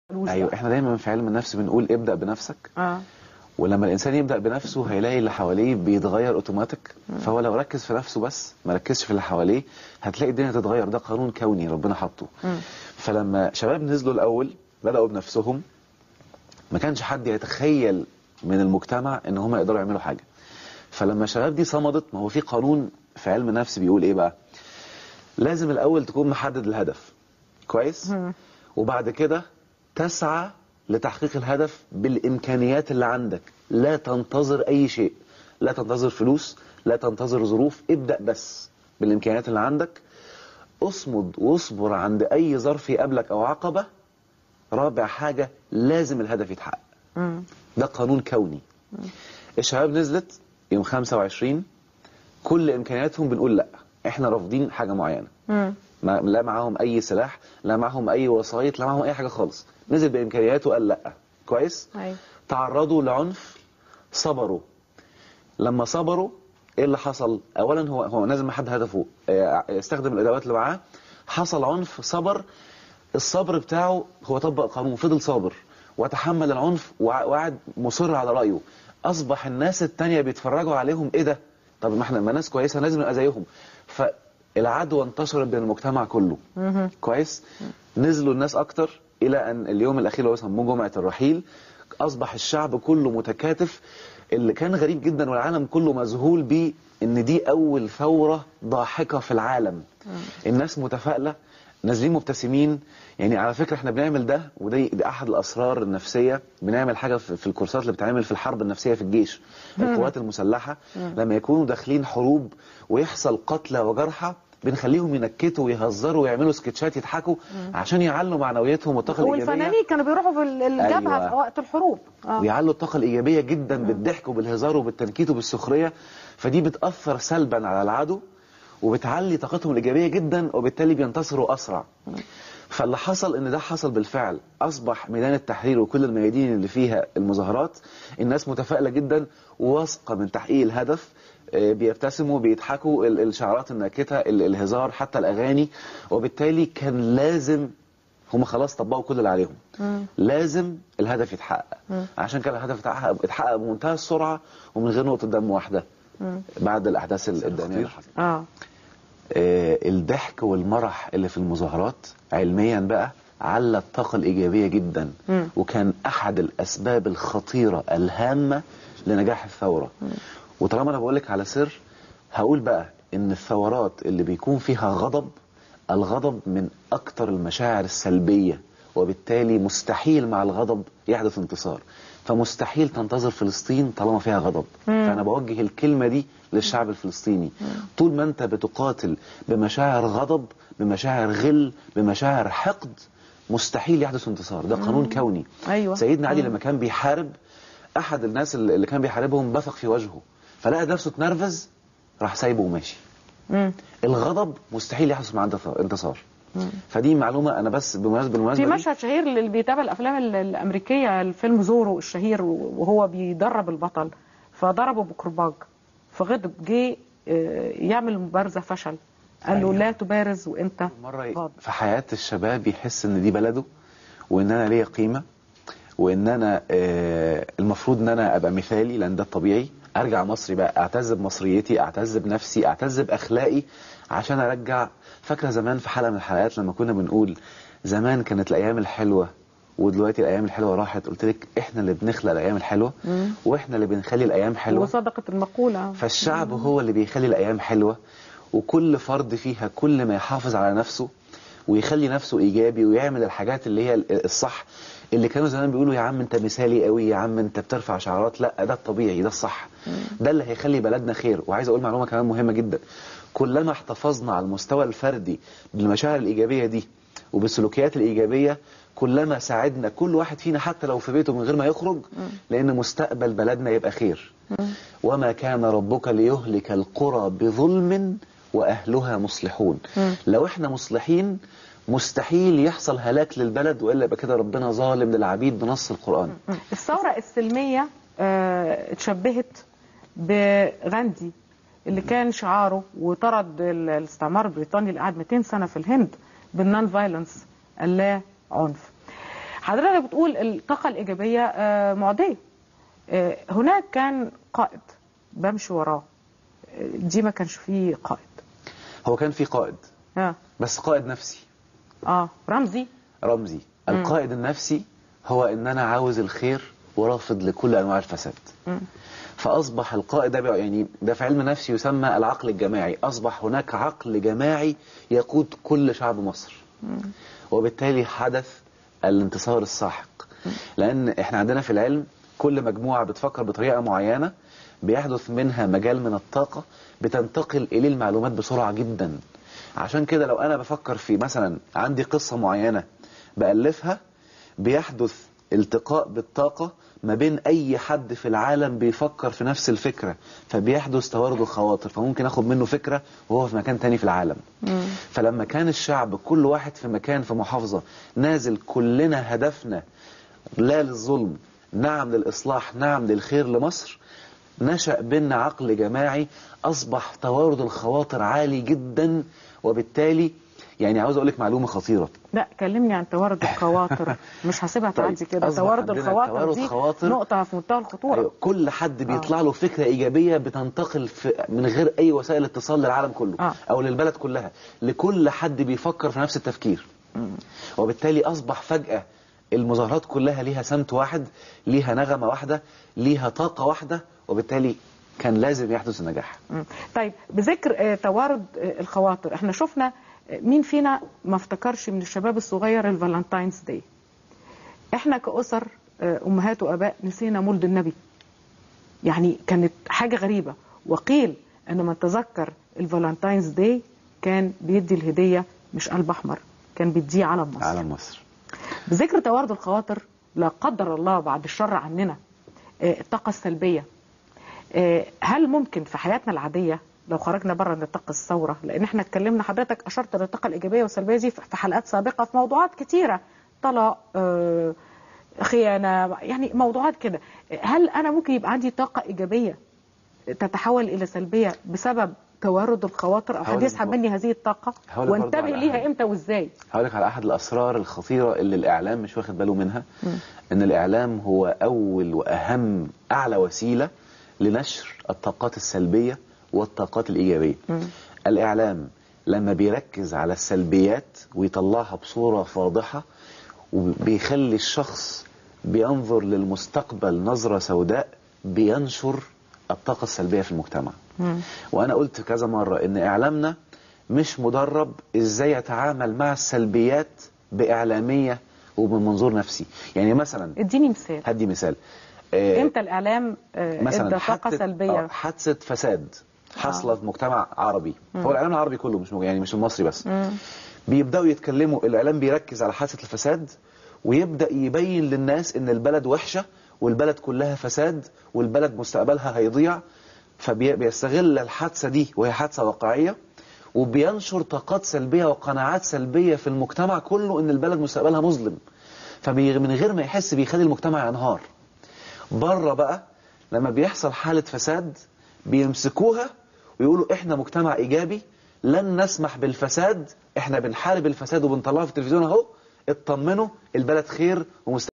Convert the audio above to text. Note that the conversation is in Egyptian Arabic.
ايوه احنا دايما في علم النفس بنقول ابدا بنفسك اه ولما الانسان يبدا بنفسه هيلاقي اللي حواليه بيتغير اوتوماتيك فهو لو ركز في نفسه بس ما ركزش في اللي حواليه هتلاقي الدنيا تتغير ده قانون كوني ربنا حاطه فلما شباب نزلوا الاول بداوا بنفسهم ما كانش حد يتخيل من المجتمع ان هم يقدروا يعملوا حاجه فلما الشباب دي صمدت ما هو في قانون في علم النفس بيقول ايه بقى لازم الاول تكون محدد الهدف كويس وبعد كده تسعى لتحقيق الهدف بالامكانيات اللي عندك لا تنتظر اي شيء لا تنتظر فلوس لا تنتظر ظروف ابدا بس بالامكانيات اللي عندك اصمد واصبر عند اي ظرف يقابلك او عقبه رابع حاجه لازم الهدف يتحقق ده قانون كوني الشباب نزلت يوم 25 كل امكانياتهم بنقول لا احنا رافضين حاجه معينه ما لا معاهم اي سلاح لا معاهم اي وسايط لا معاهم اي حاجه خالص نزل بامكانياته قال لا كويس ايوه تعرضوا لعنف صبروا لما صبروا ايه اللي حصل اولا هو هو نازل محد هدفه آه، استخدم الادوات اللي معاه حصل عنف صبر الصبر بتاعه هو طبق قانون فضل صابر وتحمل العنف وع- وقعد مصر على رايه اصبح الناس التانية بيتفرجوا عليهم ايه ده طب ما احنا ما ناس كويسه لازم نبقى زيهم فالعدوى انتشرت بين المجتمع كله كويس نزلوا الناس اكتر الى ان اليوم الاخير اللي هو يسموه جمعه الرحيل اصبح الشعب كله متكاتف اللي كان غريب جدا والعالم كله مذهول بيه ان دي اول ثوره ضاحكه في العالم الناس متفائله نازلين مبتسمين يعني على فكره احنا بنعمل ده ودي دي احد الاسرار النفسيه بنعمل حاجه في في الكورسات اللي بتتعمل في الحرب النفسيه في الجيش القوات المسلحه لما يكونوا داخلين حروب ويحصل قتلى وجرحى بنخليهم ينكتوا ويهزروا ويعملوا سكتشات يضحكوا عشان يعلوا معنوياتهم والطاقه الايجابيه والفنانين كانوا بيروحوا في ال- الجبهه أيوة. في وقت الحروب اه ويعلوا الطاقة الإيجابية جدا بالضحك وبالهزار وبالتنكيت وبالسخرية فدي بتأثر سلبا على العدو وبتعلي طاقتهم الإيجابية جدا وبالتالي بينتصروا أسرع فاللي حصل ان ده حصل بالفعل اصبح ميدان التحرير وكل الميادين اللي فيها المظاهرات الناس متفائله جدا وواثقه من تحقيق الهدف آه، بيبتسموا بيضحكوا ال- الشعارات الناكته ال- الهزار حتى الاغاني وبالتالي كان لازم هم خلاص طبقوا كل اللي عليهم لازم الهدف يتحقق عشان كده الهدف اتحقق اتحقق بمنتهى السرعه ومن غير نقطه دم واحده بعد الاحداث الداميه اللي حصلت اه آه، الضحك والمرح اللي في المظاهرات علميا بقى على الطاقة الإيجابية جدا وكان أحد الأسباب الخطيرة الهامة لنجاح الثورة وطالما أنا بقولك على سر هقول بقى إن الثورات اللي بيكون فيها غضب الغضب من أكتر المشاعر السلبية وبالتالي مستحيل مع الغضب يحدث انتصار فمستحيل تنتظر فلسطين طالما فيها غضب فأنا بوجه الكلمة دي للشعب الفلسطيني طول ما أنت بتقاتل بمشاعر غضب بمشاعر غل بمشاعر حقد مستحيل يحدث انتصار ده قانون كوني أيوة. سيدنا علي لما كان بيحارب أحد الناس اللي اللي كان بيحاربهم بثق في وجهه فلقى نفسه اتنرفز راح سايبه وماشي مم. الغضب مستحيل يحدث مع انتصار- انتصار فدي معلومة أنا بس بمناسبة بالمناسبة في دي- مشهد شهير اللي بيتابع الافلام ال- الامريكيه الفيلم زورو الشهير وهو بيدرب البطل فضربه بكرباج فغضب جه آه، يعمل مبارزه فشل قال له أيوة. لا تبارز وانت مرة ي- غاضب في حياة الشباب يحس ان دي بلده وان انا ليا قيمة وان انا آه، المفروض ان انا ابقى مثالي لان ده الطبيعي ارجع مصري بقى اعتز بمصريتي اعتز بنفسي اعتز باخلاقي عشان ارجع فاكره زمان في حلقه من الحلقات لما كنا بنقول زمان كانت الايام الحلوه ودلوقتي الايام الحلوه راحت قلت لك احنا اللي بنخلق الايام الحلوه واحنا اللي بنخلي الايام حلوه وصدقت المقوله فالشعب هو اللي بيخلي الأيام حلوة وكل فرد فيها كل ما يحافظ على نفسه ويخلي نفسه إيجابي ويعمل الحاجات اللي هي الصح اللي كانوا زمان بيقولوا يا عم انت مثالي قوي يا عم انت بترفع شعارات لا ده الطبيعي ده الصح ده اللي هيخلي بلدنا خير وعايز اقول معلومه كمان مهمه جدا كلما احتفظنا على المستوى الفردي بالمشاعر الايجابيه دي وبالسلوكيات الايجابيه كلما ساعدنا كل واحد فينا حتى لو في بيته من غير ما يخرج لان مستقبل بلدنا يبقى خير وما كان ربك ليهلك القرى بظلم واهلها مصلحون لو احنا مصلحين مستحيل يحصل هلاك للبلد والا يبقى كده ربنا ظالم للعبيد بنص القران الثوره السلميه آه، اتشبهت بغاندي اللي كان شعاره وطرد ال- الاستعمار البريطاني اللي قعد 200 سنه في الهند بالنون فايلنس اللا عنف حضرتك بتقول الطاقه الايجابيه آه، معديه آه، هناك كان قائد بمشي وراه آه، دي ما كانش فيه قائد هو كان في قائد اه بس قائد نفسي اه رمزي رمزي القائد النفسي هو ان انا عاوز الخير ورافض لكل انواع الفساد فاصبح القائد ده بقى- يعني ده في علم النفس يسمى العقل الجماعي اصبح هناك عقل جماعي يقود كل شعب مصر وبالتالي حدث الانتصار الساحق لان احنا عندنا في العلم كل مجموعه بتفكر بطريقه معينه بيحدث منها مجال من الطاقه بتنتقل اليه المعلومات بسرعه جدا عشان كده لو انا بفكر في مثلا عندي قصه معينه بالفها بيحدث التقاء بالطاقه ما بين اي حد في العالم بيفكر في نفس الفكره فبيحدث توارد الخواطر فممكن اخد منه فكره وهو في مكان تاني في العالم فلما كان الشعب كل واحد في مكان في محافظه نازل كلنا هدفنا لا للظلم نعم للإصلاح نعم للخير لمصر نشأ بينا عقل جماعي أصبح توارد الخواطر عالي جدا وبالتالي يعني عاوز أقول لك معلومة خطيرة لا كلمني عن توارد الخواطر مش هسيبها طيب، تعدي كده أصبح توارد عندنا الخواطر توارد دي خواطر. نقطة في منتهى الخطورة أيوة، كل حد بيطلع له فكرة إيجابية بتنتقل في من غير أي وسائل اتصال للعالم كله آه. أو للبلد كلها لكل حد بيفكر في نفس التفكير وبالتالي أصبح فجأة المظاهرات كلها ليها سمت واحد ليها نغمة واحدة ليها طاقة واحدة وبالتالي كان لازم يحدث النجاح مم. طيب بذكر آه، توارد آه، الخواطر احنا شفنا آه، مين فينا ما افتكرش من الشباب الصغير الفالنتاينز داي احنا كأسر آه، امهات واباء نسينا مولد النبي يعني كانت حاجة غريبة وقيل ان من تذكر الفالنتاينز داي كان بيدي الهدية مش قلب احمر كان بيديه علم مصر على مصر بذكر توارد الخواطر لا قدر الله بعد الشر عننا آه، الطاقة السلبية آه، هل ممكن في حياتنا العادية لو خرجنا بره نطاق الثورة لأن احنا اتكلمنا حضرتك أشرت للطاقة الإيجابية والسلبية دي في حلقات سابقة في موضوعات كتيرة طلاق آه، خيانة يعني موضوعات كده هل أنا ممكن يبقى عندي طاقة إيجابية تتحول إلى سلبية بسبب توارد الخواطر أو حد هقولك يسحب برضه- مني هذه الطاقة هقولك برضه وانتبه على ليها حاجة. إمتى وإزاي هقول لك على احد الاسرار الخطيره اللي الاعلام مش واخد باله منها ان الاعلام هو اول واهم اعلى وسيله لنشر الطاقات السلبيه والطاقات الايجابيه الاعلام لما بيركز على السلبيات ويطلعها بصوره فاضحه وبيخلي الشخص بينظر للمستقبل نظره سوداء بينشر الطاقه السلبيه في المجتمع وانا قلت كذا مره ان اعلامنا مش مدرب ازاي يتعامل مع السلبيات باعلاميه ومن منظور نفسي يعني مثلا اديني مثال هدي مثال آه، امتى الاعلام آه، مثلا ادى طاقه حادثة- سلبيه آه، حادثه فساد حاصله في مجتمع عربي هو الاعلام العربي كله مش مج- يعني مش المصري بس بيبداوا يتكلموا الاعلام بيركز على حادثه الفساد ويبدا يبين للناس ان البلد وحشه والبلد كلها فساد والبلد مستقبلها هيضيع فبيستغل الحادثه دي وهي حادثه واقعيه وبينشر طاقات سلبيه وقناعات سلبيه في المجتمع كله ان البلد مستقبلها مظلم فمن غير ما يحس بيخلي المجتمع ينهار بره بقى لما بيحصل حالة فساد بيمسكوها ويقولوا احنا مجتمع ايجابي لن نسمح بالفساد احنا بنحارب الفساد وبنطلعه في التلفزيون اهو اطمنوا البلد خير ومستقبل